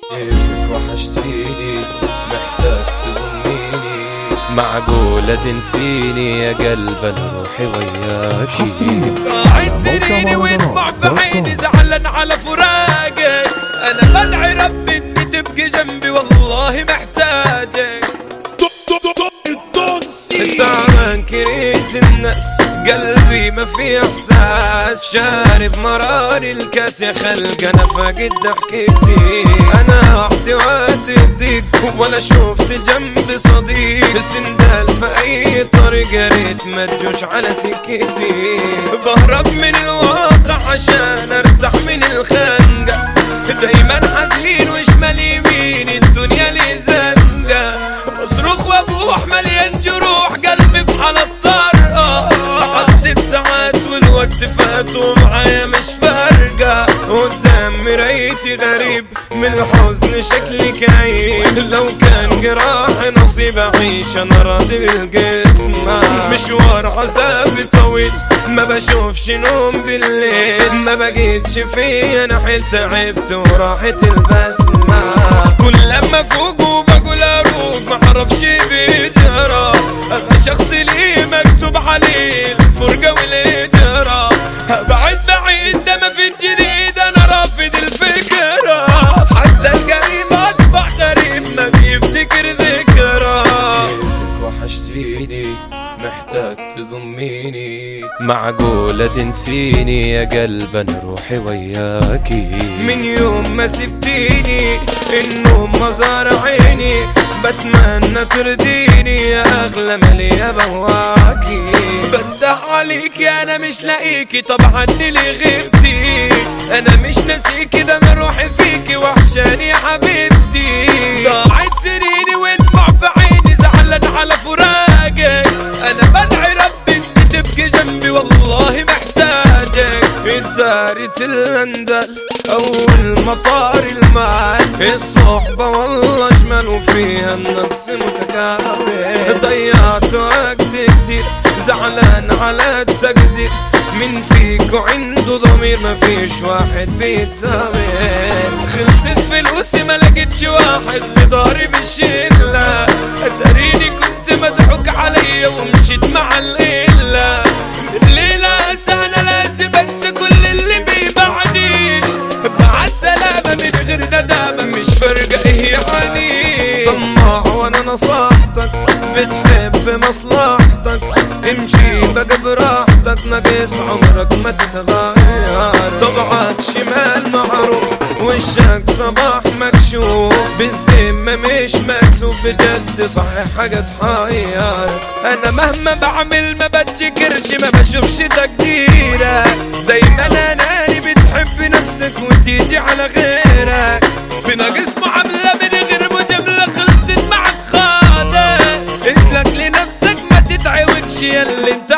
كيفك وحشتيني محتاج تضميني معقولة تنسيني يا قلب انا روحي وياكي حصريا قاعد سنيني ودمع في عيني زعلان على فراقك انا بدعي ربي اني تبقي جنبي والله محتاجك تعبان كرهت الناس قلبي ما في احساس شارب مرار الكاس يا خلق انا فاقد ضحكتي انا وحدي وقت الضيق ولا شفت جنبي صديق سندال في اي طريق يا ريت ما تجوش على سكتي بهرب من الواقع عشان ارتاح من الخنقه دايما حزين وشمال يمين الدنيا لي زنقه بصرخ وابوح مليان جروح قلبي في حالة طارئة عدت ساعات والوقت فات ومعايا مش فارقة قدام مرايتي غريب من الحزن شكلي كئيب لو كان جراح نصيب اعيش انا راضي بالقسمة مشوار عذابي طويل ما بشوفش نوم بالليل ما بقيتش في انا حيل تعبت وراحت البسمة كل لما فوق وبقول اروق ما اعرفش بيجرى انا شخص لي مكتوب عليه الفرقة والهجرة بعيد بعيد ده ما في الجديد انا رافض الفكرة حتى القريب اصبح غريب ما بيفتكر ذكرى كيفك وحشتيني محتاج تضميني معقولة تنسيني يا قلب انا روحي وياكي من يوم ما سبتيني النوم ما زار عيني بتمنى ترضيني يا اغلى مالي يا بواكي بندح عليكي انا مش لاقيكي طبعا اللي غبتي انا مش ناسيكي ده انا روحي فيكي وحشاني يا حبيبتي ضاعت سنيني ودمع في عيني زعلان على فراقك انا بدعي ربي انت تبقي جنبي والله محتاجك الدارة الاندل اول مطار المال الصحبة والله شمال وفيها النقص متكامل ضيعت وقت كتير زعلان على التقدير من فيكو عنده ضمير ما فيش واحد بيتسامح خلصت فلوسي ما لقيتش واحد في داري بالشلة اتاريني كنت مضحوك عليا ومشيت مع الليلة الليلة سهلة لازم انسى كل اللي بيبعني مع السلامة من غير ندامة مش فارقة ايه يعني طماع وانا نصحتك بتحب مصلحتك امشي بقى براحتك ناقص عمرك ما تتغير طبعك شمال معروف وشك صباح مكشوف بالذمة مش مكسوف بجد صحيح حاجة تحير انا مهما بعمل ما بتشكرش ما بشوفش تقديرك دايما اناني بتحب نفسك وتيجي على غيرك بناقص معاملة من غير مجاملة خلصت معك خاطر اسلك لنفسك ما تتعوجش يا اللي انت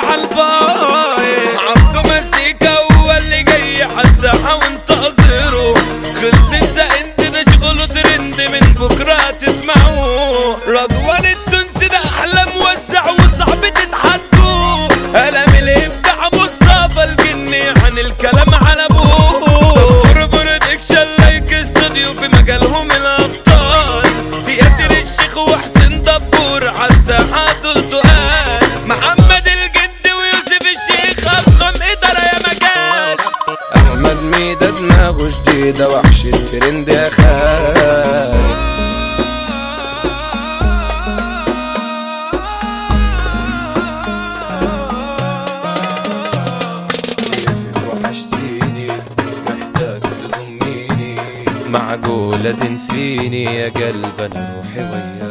عالباي عبده مسيكا هو اللي جاي حساحة وانتظره خلصت زقنت ده شغله ترند من بكرة تسمعوه رضوان التونسي ده احلى موزع وصعب تتحدوا قلم الابداع مصطفى الجني عن الكلام على ابوه دكتور برودكشن لايك استوديو في مجالهم الابطال ياسر الشيخ وحسين دبور عالساحات التقال محمد الجد ويوسف الشيخ افخم اداره يا مجال احمد ميدة دماغه جديدة وحش الترند يا خال كيفك وحشتيني محتاج تضميني معقولة تنسيني يا قلب انا روحي وياك